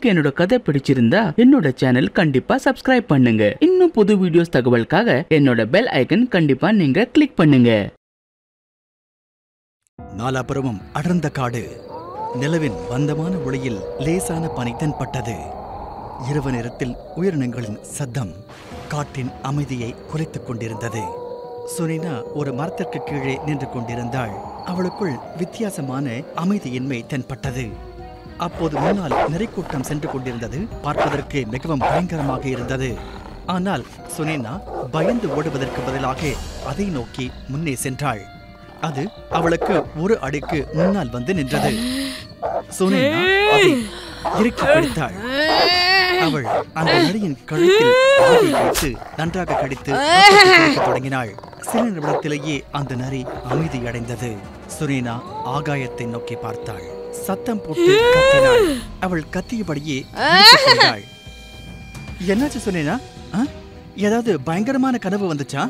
உங்களுக்கு என்னோட கதை பிடிச்சிருந்தா என்னோட சேனல் கண்டிப்பா சப்ஸ்கிரைப் பண்ணுங்க இன்னும் புது வீடியோஸ் தகவலுக்காக என்னோட பெல் ஐக்கன் கண்டிப்பா நீங்க கிளிக் பண்ணுங்க நாலாபுறமும் அடர்ந்த காடு நிலவின் பந்தமான ஒளியில் லேசான பனி தென்பட்டது இரவு நேரத்தில் உயிரினங்களின் சத்தம் காட்டின் அமைதியை குலைத்துக் கொண்டிருந்தது சுனினா ஒரு மரத்திற்கு கீழே நின்று கொண்டிருந்தாள் அவளுக்குள் வித்தியாசமான அமைதியின்மை தென்பட்டது அப்போது முன்னால் நிறைக்கூட்டம் சென்று கொண்டிருந்தது பார்ப்பதற்கு மிகவும் பயங்கரமாக இருந்தது ஆனால் சுனினா பயந்து ஓடுவதற்கு பதிலாக அதை நோக்கி முன்னே சென்றாள் அது அவளுக்கு ஒரு அடிக்கு முன்னால் வந்து நின்றது சுனினா அதை இறுக்கி பிடித்தாள் அவள் அந்த நரியின் கழுத்தில் வாயை வைத்து நன்றாக கடித்து ரத்தத்தை குடிக்கத் தொடங்கினாள் சில நிமிடத்திலேயே அந்த நரி அமைதியடைந்தது சுரேனா ஆகாயத்தை நோக்கி பார்த்தாள் சத்தம் போட்டு கத்தினாள் அவள் கத்தியபடியே விழித்துக் கொண்டாள். என்னாச்சு சுனேனா ஆ? ஏதாவது பயங்கரமான கனவு வந்துச்சா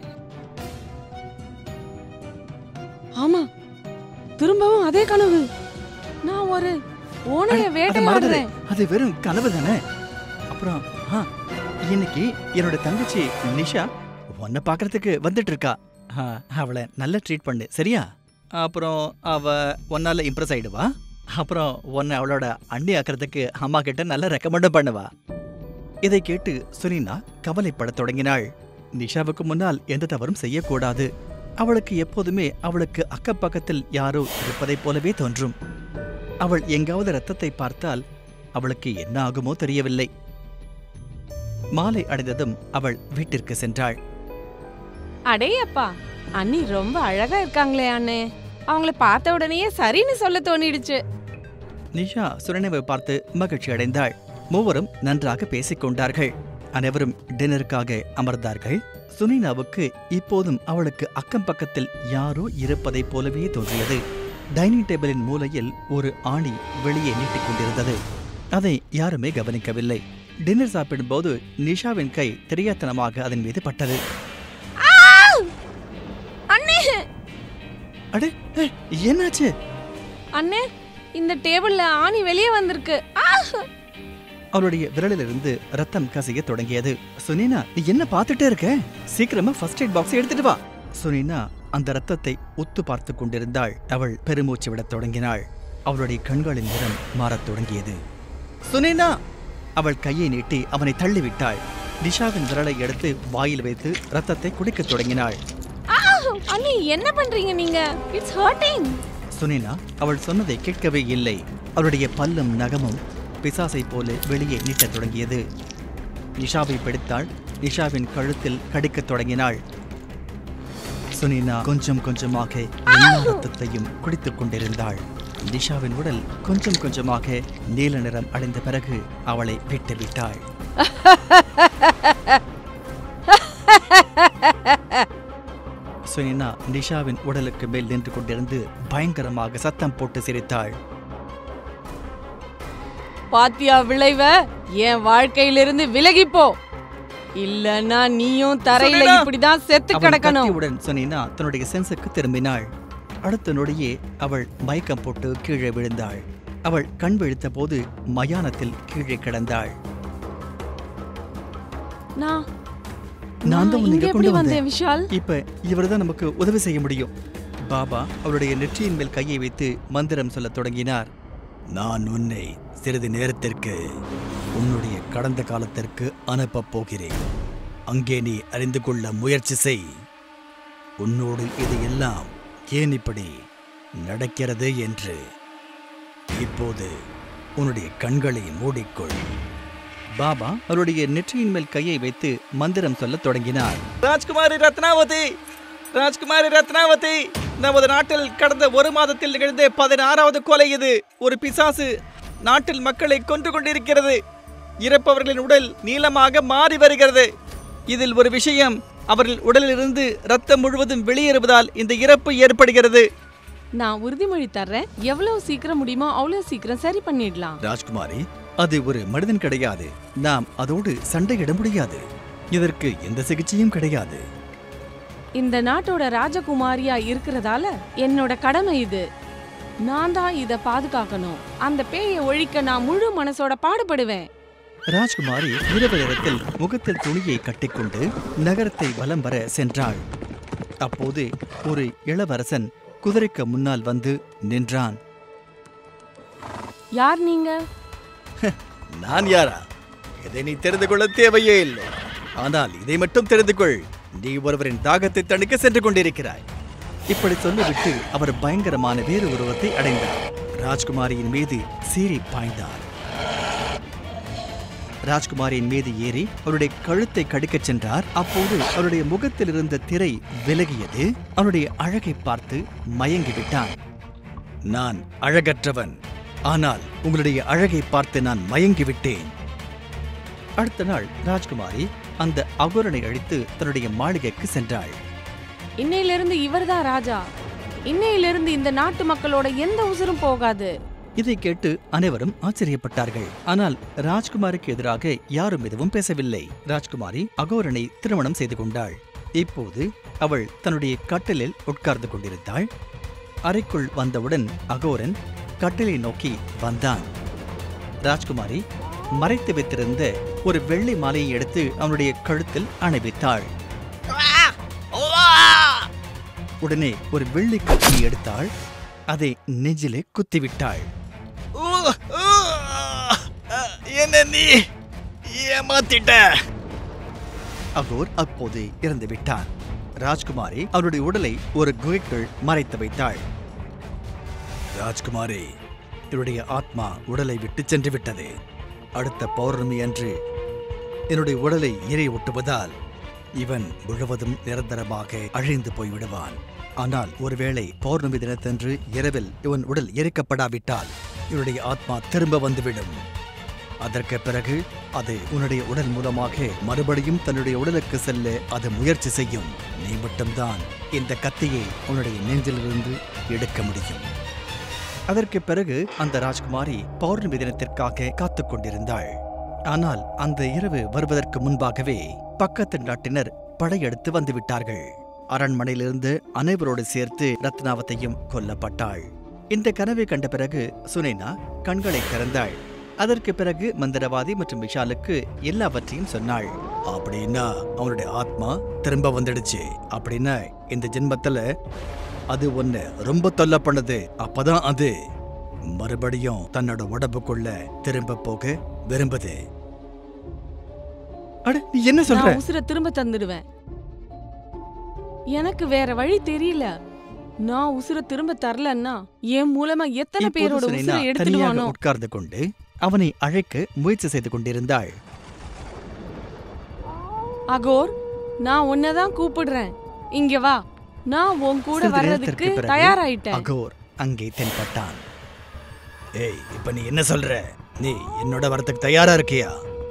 ஆமா திரும்பவும் அதே கனவு நான் ஒரு ஓனைய அட, அத மறந்துடு. வேட்டையாடுறேன் அது வெறும் கனவு தானே அப்புறம் ஆ, இன்னைக்கு என்னோட தங்கச்சி நிஷா உன்னை பார்க்கறதுக்கு வந்துட்டு இருக்கா ஆ, அவளை நல்லா ட்ரீட் பண்ணு சரியா அப்புறம் அவ உன்னால இம்ப்ரெஸ் ஆயிடுவா அப்புறம் உன்னை அவளோட அண்ணி ஆக்கிறதுக்கு அம்மா கிட்ட நல்லா ரெக்கமெண்டும் பண்ணுவா இதை கேட்டு சுனினா கவலைப்படத் தொடங்கினாள் நிஷாவுக்கு முன்னால் எந்த தவறும் செய்யக்கூடாது அவளுக்கு எப்போதுமே அவளுக்கு அக்கப்பக்கத்தில் யாரோ இருப்பதைப் போலவே தோன்றும் அவள் எங்காவது ரத்தத்தை பார்த்தால் அவளுக்கு என்ன ஆகுமோ தெரியவில்லை மாலை அடைந்ததும் அவள் வீட்டிற்கு சென்றாள் அடேயப்பா அண்ணி ரொம்ப அழகா இருக்காங்களே அண்ணே அவங்கள பார்த்த உடனேயே சரின்னு சொல்ல தோணிடுச்சு நிஷா சுரணிவை பார்த்து மகிழ்ச்சி அடைந்தாள் மூவரும் நன்றாக பேசிக் கொண்டார்கள் அனைவரும் டின்னருக்காக அமர்ந்தார்கள் சுனினாவுக்கு இப்போதும் அவளுக்கு அக்கம் பக்கத்தில் யாரோ இருப்பதைப் போலவே தோன்றியது டைனிங் டேபிளின் மூலையில் ஒரு ஆணி வெளியே நீட்டிக் கொண்டிருந்தது அதை யாருமே கவனிக்கவில்லை டின்னர் சாப்பிடும்போது நிஷாவின் கை தெரியாத்தனமாக அதன் மீது பட்டது அண்ணே அடே ஏய், என்னாச்சு அண்ணே இந்த டேபிள்ல ஆணி வெளியே வந்திருக்கு ஆ! அவளுடைய விரலிலிருந்து ரத்தம் கசிய தொடங்கியது சுனினா நீ என்ன பார்த்துட்டே இருக்க சீக்கிரமா ஃபர்ஸ்ட் எய்ட் பாக்ஸ் எடுத்துட்டு வா சுனினா அந்த ரத்தத்தை உத்து பார்த்து கொண்டிருந்தாள் அவள் பெருமூச்சு விடத் தொடங்கினாள் அவளுடைய கண்களின் நிறம் மாறத் தொடங்கியது சுனினா அவள் கையை நீட்டி அவனை தள்ளிவிட்டாள் நிஷாவின் விரலை எடுத்து வாயில் வைத்து ரத்தத்தை குடிக்கத் தொடங்கினாள் ஆ! அண்ணி என்ன பண்றீங்க நீங்க இட்ஸ் ஹர்ட்டிங் சுனினா அவள் சொன்னதை கேட்கவே இல்லை அவளுடைய பல்லும் நகமும் பிசாசை போல வெளியே நீட்டத் தொடங்கியது நிஷாவை பிடித்தாள் நிஷாவின் கழுத்தில் கடிக்கத் தொடங்கினாள் சுனினா கொஞ்சம் கொஞ்சமாக எல்லா ரத்தத்தையும் குடித்துக் கொண்டிருந்தாள் நிஷாவின் உடல் கொஞ்சம் கொஞ்சமாக நீல நிறம் அடைந்த பிறகு அவளை விட்டுவிட்டாள் சுனினா நிஷாவின் உடலுக்கு மேல் நின்று கொண்டிருந்து பயங்கரமாக சத்தம் போட்டு சிரித்தாள் பாத்தியா விளைவ என் வாழ்க்கையிலிருந்து விலகி போ இல்லன்னா நீயும் தரையில சுனிதா! இப்படிதான் செத்து அவள் கிடக்கணும் கத்தியுடன் சுனினா தன்னுடைய சென்ஸுக்கு திரும்பினாள் அடுத்த நொடியே அவள் மயக்கம் போட்டு கீழே விழுந்தாள் அவள் கண் விழித்த போது மயானத்தில் கீழே கிடந்தாள் நான் நான் தான் உன்னை இங்க இங்க எப்படி கொண்டு வந்தேன் வந்தேன் விஷால் இப்ப இவர்தான் நமக்கு உதவி செய்ய முடியும் பாபா அவளுடைய நெற்றியின் மேல் கையை வைத்து மந்திரம் சொல்லத் தொடங்கினார் நான் உன்னை சிறிது நேரத்திற்கு உன்னுடைய கடந்த காலத்திற்கு அனுப்பப் போகிறேன் அங்கே நீ அறிந்து கொள்ள முயற்சி செய் உன்னோடு இது எல்லாம் ஏன் இப்படி நடக்கிறது என்று இப்போது உன்னுடைய கண்களை மூடிக்கொள் பாபா அவருடைய நெற்றியின் மேல் கையை வைத்து மந்திரம் சொல்லத் தொடங்கினார் ராஜ்குமாரி ரத்னாவதி ராஜ்குமாரி ரத்னாவதி நமது நாட்டில் கடந்த ஒரு மாதத்தில் நிகழ்ந்த பதினாறாவது கொலை இது ஒரு பிசாசு நாட்டில் மக்களை கொன்று கொண்டிருக்கிறது இறப்பவர்களின் உடல் நீளமாக மாறி வருகிறது இதில் ஒரு விஷயம் அவர்கள் உடலிலிருந்து ரத்தம் முழுவதும் வெளியேறுவதால் இந்த இறப்பு ஏற்படுகிறது நான் உறுதிமொழி தர்றேன் எவ்வளவு சீக்கிரம் முடியுமோ அவ்வளவு சீக்கிரம் சரி பண்ணிடலாம் ராஜ்குமாரி அது ஒரு மனிதன் கிடையாது நாம் அதோடு சண்டையிட முடியாது இதற்கு எந்த சிகிச்சையும் கிடையாது இந்த நாட்டோட ராஜகுமாரியா இருக்கிறதால என்னோட கடமை இது நான் தான் இத பாதுகாக்கணும் அந்த பேயை ஒழிக்க நான் முழு மனசோட பாடுபடுவேன் ராஜ்குமாரி இரவு நேரத்தில் முகத்தில் துணியை கட்டிக்கொண்டு நகரத்தை வலம் வர சென்றாள் அப்போது ஒரு இளவரசன் குதிரைக்கு முன்னால் வந்து நின்றான் யார் நீங்க நான் யாரா இதை நீ தெரிந்து கொள்ள தேவையே இல்லை ஆனால் இதை மட்டும் தெரிந்து கொள் நீ ஒருவரின் தாகத்தை தணிக்க சென்று கொண்டிருக்கிறாய் இப்படி சொல்லிவிட்டு அவர் பயங்கரமான வேறு உருவத்தை அடைந்தார் ராஜ்குமாரியின் மீது சீறி பாய்ந்தார் ராஜ்குமாரியின் மீது ஏறி அவருடைய கழுத்தை கடிக்கச் சென்றார் அப்போது அவருடைய முகத்தில் இருந்த திரை விலகியது அவருடைய அழகை பார்த்து மயங்கி விட்டான் நான் அழகற்றவன் ஆனால் உங்களுடைய அழகை பார்த்து நான் மயங்கி விட்டேன் அடுத்த நாள் ராஜ்குமாரி அந்த அகோரனை அழித்து தன்னுடைய மாளிகைக்கு சென்றாள் இன்னையிலிருந்து இவர்தான் ராஜா இன்னையிலிருந்து இந்த நாட்டு மக்களோட எந்த உசுரும் போகாது இதை கேட்டு அனைவரும் ஆச்சரியப்பட்டார்கள் ஆனால் ராஜ்குமாருக்கு எதிராக யாரும் எதுவும் பேசவில்லை ராஜ்குமாரி அகோரனை திருமணம் செய்து கொண்டாள் இப்போது அவள் தன்னுடைய கட்டிலில் உட்கார்ந்து கொண்டிருந்தாள் அறைக்குள் வந்தவுடன் அகோரன் கட்டிலை நோக்கி வந்தான் ராஜ்குமாரி மறைத்து வைத்திருந்த ஒரு வெள்ளி மாலையை எடுத்து அவனுடைய கழுத்தில் அணிவித்தாள் உடனே ஒரு வெள்ளி கத்தியை எடுத்தாள் அதை நெஞ்சிலே குத்திவிட்டாள் என்ன நீ ஏமாத்திட்ட அகோர் அப்போது இறந்து விட்டான் ராஜ்குமாரி அவருடைய உடலை ஒரு குகைக்குள் மறைத்து வைத்தாள் ராஜ்குமாரி இவருடைய ஆத்மா உடலை விட்டு சென்று விட்டது அடுத்த பௌர்ணமி அன்று என்னுடைய உடலை இறை ஒட்டுவதால் இவன் முழுவதும் நிரந்தரமாக அழிந்து போய்விடுவான் ஆனால் ஒருவேளை பௌர்ணமி தினத்தன்று இரவில் இவன் உடல் எரிக்கப்படாவிட்டால் இவனுடைய ஆத்மா திரும்ப வந்துவிடும் அதற்கு பிறகு அது உன்னுடைய உடல் மூலமாக மறுபடியும் தன்னுடைய உடலுக்கு செல்ல அது முயற்சி செய்யும் நீ மட்டும்தான் இந்த கத்தியை உன்னுடைய நெஞ்சிலிருந்து எடுக்க முடியும் அதற்கு பிறகு அந்த ராஜ்குமாரி பௌர்ணமி தினத்திற்காக காத்துக் கொண்டிருந்தாள் ஆனால் அந்த இரவு வருவதற்கு முன்பாகவே பக்கத்து நாட்டினர் படையெடுத்து வந்துவிட்டார்கள் அரண்மனையிலிருந்து அனைவரோடு சேர்த்து ரத்னாவத்தையும் கொல்லப்பட்டாள் இந்த கனவை கண்ட பிறகு சுனேனா கண்களை திறந்தாள் அதற்கு பிறகு மந்திரவாதி மற்றும் விஷாலுக்கு எல்லாவற்றையும் சொன்னாள் அப்படின்னா அவனுடைய ஆத்மா திரும்ப வந்துடுச்சு அப்படின்னா இந்த ஜென்மத்துல அது ஒண்ணு ரொம்ப தொல்லை பண்ணுது அப்பதான் அது மறுபடியும் தன்னோட உடம்புக்குள்ள திரும்ப போக விரும்புது அட நீ என்ன சொல்ற நான் உசுர திரும்ப தந்துடுவேன் எனக்கு வேற வழி தெரியல நான் உசுர திரும்ப தரலன்னா என் மூலமா எத்தனை இப்போது பேரோட சுனைனா உசுர தனியாக எடுத்துடுவானோ உட்கார்ந்து கொண்டு அவனை அழைக்க முயற்சி செய்து கொண்டிருந்தாள் அகோர் நான் உன்னதான் கூப்பிடுறேன் இங்க வா நான் உன் கூட சிறிது வர்றதுக்கு நேரத்திற்கு பிறகு தயாராயிட்டேன் அகோர் அங்கே தென்பட்டான் ஏய் இப்ப நீ என்ன சொல்ற நீ என்னோட வரத்துக்கு தயாரா இருக்கியா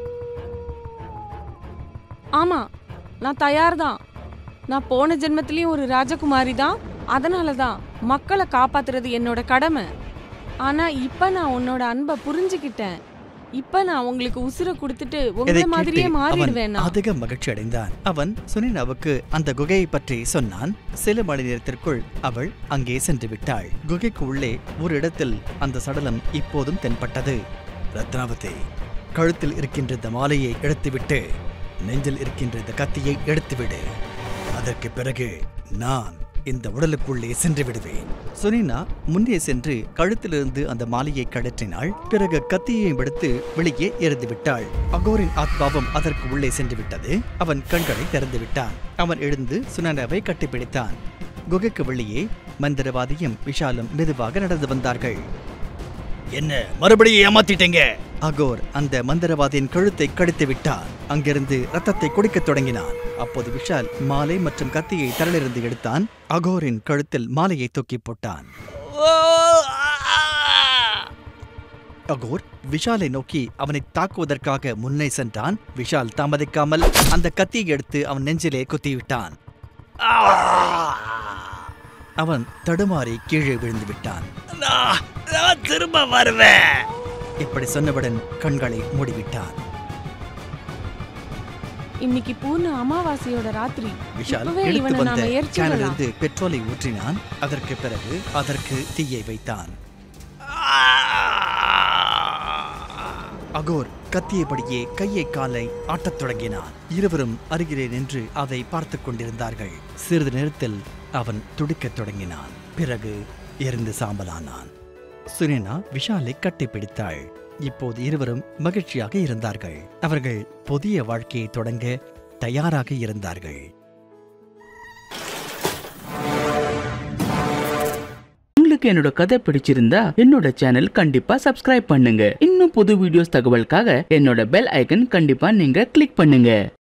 ஆமா நான் தயார் தான் நான் போன ஜென்மத்திலயும் ஒரு ராஜகுமாரி தான் அதனால தான் மக்களை காப்பாத்துறது என்னோட கடமை ஆனா இப்ப நான் உன்னோட அன்பை புரிஞ்சுக்கிட்டேன் இப்ப நான் உங்களுக்கு உசுர கொடுத்துட்டு இதை உங்களை கேட்டு மாதிரியே அவன் மாறிடுவேனா அதிக மகிழ்ச்சி அடைந்தான் அவன் சுனினாவுக்கு அந்த குகையை பற்றி சொன்னான் சில மணி நேரத்திற்குள் அவள் அங்கே சென்று விட்டாள் குகைக்கு உள்ளே ஒரு இடத்தில் அந்த சடலம் இப்போதும் தென்பட்டது ரத்னாவதி கழுத்தில் இருக்கின்ற இந்த மாலையை எடுத்துவிட்டு நெஞ்சில் இருக்கின்ற இந்த கத்தியை எடுத்துவிடு அதற்கு பிறகு நான் இந்த உடலுக்குள்ளே சென்று விடுவேன் சுனினா முன்னே சென்று கழுத்திலிருந்து அந்த மாலையை கழற்றினாள் பிறகு கத்தியை எடுத்து வெளியே எறிந்து விட்டாள் அகோரின் ஆத்மாவும் அதற்கு உள்ளே சென்று விட்டது அவன் கண்களை திறந்து விட்டான் அவன் எழுந்து சுனனாவை கட்டிப்பிடித்தான் குகைக்கு வெளியே மந்திரவாதியும் விஷாலும் மெதுவாக நடந்து வந்தார்கள் என்ன மறுபடியும் ஏமாத்திட்டீங்க அகோர் அந்த மந்திரவாதியின் கழுத்தை கடித்து விட்டான் அங்கிருந்து ரத்தத்தை குடிக்கத் தொடங்கினான் அப்போது விஷால் மாலை மற்றும் கத்தியை தரலிருந்து எடுத்தான் அகோரின் கழுத்தில் மாலையை தூக்கி போட்டான் அகோர் விஷாலை நோக்கி அவனை தாக்குவதற்காக முன்னே சென்றான் விஷால் தாமதிக்காமல் அந்த கத்தியை எடுத்து அவன் நெஞ்சிலே குத்திவிட்டான் அவன் தடுமாறி கீழே விழுந்து விட்டான் நான் திரும்ப வருவேன் இப்படி சொன்னவுடன் கண்களை மூடிவிட்டான் இன்னைக்கு பூர்ண அமாவாசையோட ராத்திரி விஷால் இப்பவே எடுத்து இவனை வந்த நாம எரிச்சிடலாம். கேனிலிருந்து பெட்ரோலை ஊற்றினான் அதற்கு பிறகு அதற்கு தீயை வைத்தான் அகோர் கத்தியபடியே கையை காலை ஆட்டத் தொடங்கினான் இருவரும் அருகிலே நின்று அதை பார்த்துக் கொண்டிருந்தார்கள் சிறிது நேரத்தில் அவன் துடிக்கத் தொடங்கினான் பிறகு எரிந்து சாம்பலானான் சுனேனா விஷாலை கட்டிப்பிடித்தாள் இப்போது இருவரும் மகிழ்ச்சியாக இருந்தார்கள் அவர்கள் புதிய வாழ்க்கையை தொடங்க தயாராக இருந்தார்கள் உங்களுக்கு என்னோட கதை பிடிச்சிருந்தா என்னோட சேனல் கண்டிப்பா சப்ஸ்கிரைப் பண்ணுங்க இன்னும் புது வீடியோஸ் தகவலுக்காக என்னோட பெல் ஐக்கன் கண்டிப்பா நீங்க கிளிக் பண்ணுங்க